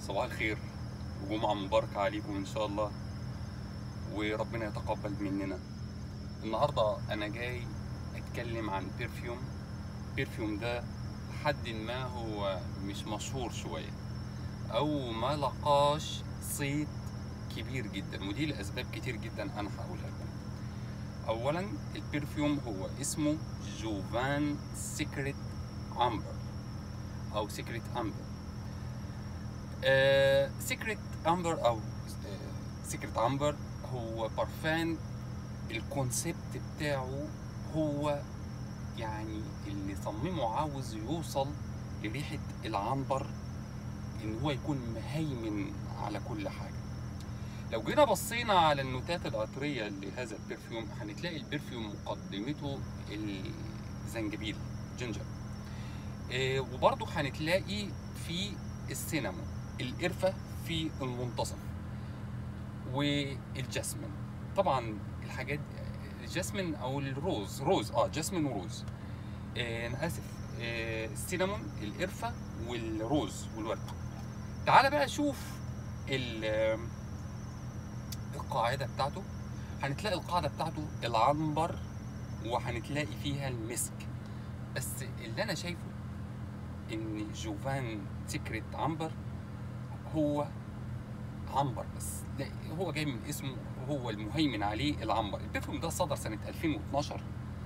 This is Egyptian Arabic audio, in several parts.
صباح الخير وجمعة مباركة عليكم إن شاء الله وربنا يتقبل مننا النهاردة أنا جاي أتكلم عن بيرفيوم بيرفيوم ده لحد ما هو مش مشهور شوية أو ما لقاش صيت كبير جدا ودي لأسباب كتير جدا أنا هقولها لكم أولا البرفيوم هو اسمه جوفان سيكريت أمبر أو سيكريت أمبر سيكريت امبر او سيكريت امبر هو برفان الكونسيبت بتاعه هو يعني اللي صممه عاوز يوصل لريحة العنبر ان هو يكون مهيمن على كل حاجة لو جينا بصينا على النوتات العطرية لهذا البرفيوم هنتلاقي البرفيوم مقدمته الزنجبيل جينجر آه، وبرضه هنتلاقي في السينامون القرفة في المنتصف والجاسمين طبعا الحاجات الجاسمين او الروز روز اه جاسمين وروز آه انا اسف آه السينامون القرفة والروز والورد تعال بقى شوف ال- القاعدة بتاعته هنتلاقي القاعدة بتاعته العنبر وهنتلاقي فيها المسك بس اللي انا شايفه ان جوفان سيكريت عنبر هو عنبر بس لا هو جاي من اسمه هو المهيمن عليه العنبر البرفيوم ده صدر سنة 2012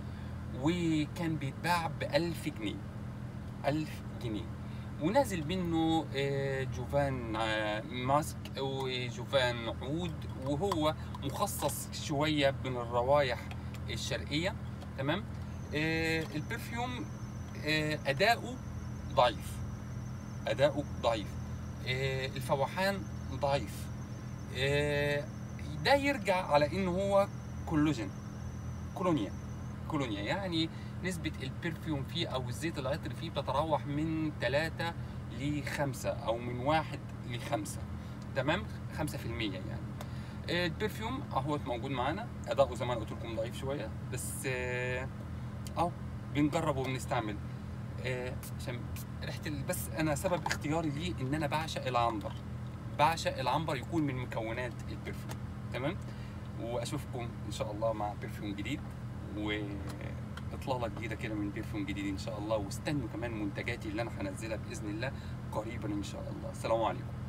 وكان بيتباع ب 1000 جنيه 1000 جنيه ونازل منه آه، جوفان آه، ماسك وجوفان عود وهو مخصص شوية من الروايح الشرقية تمام آه، البرفيوم آه، أداؤه ضعيف أداؤه ضعيف آه، الفوحان ضعيف آه، ده يرجع على ان هو كولوجين كولونيا كولونيا يعني نسبة البرفيوم فيه او الزيت العطر فيه بتتراوح من 3 ل 5 او من 1 ل 5 تمام 5% يعني آه، البرفيوم اهو موجود معانا اداؤه زي ما انا قلت لكم ضعيف شويه بس آه، اهو بنجرب وبنستعمل آه، عشان ريحه ال- بس انا سبب اختياري ليه ان انا بعشق العنبر بعشق العنبر يكون من مكونات البرفيوم تمام واشوفكم ان شاء الله مع برفيوم جديد واطلاله جديده كده من برفيوم جديد ان شاء الله واستنوا كمان منتجاتي اللي انا هنزلها باذن الله قريبا ان شاء الله السلام عليكم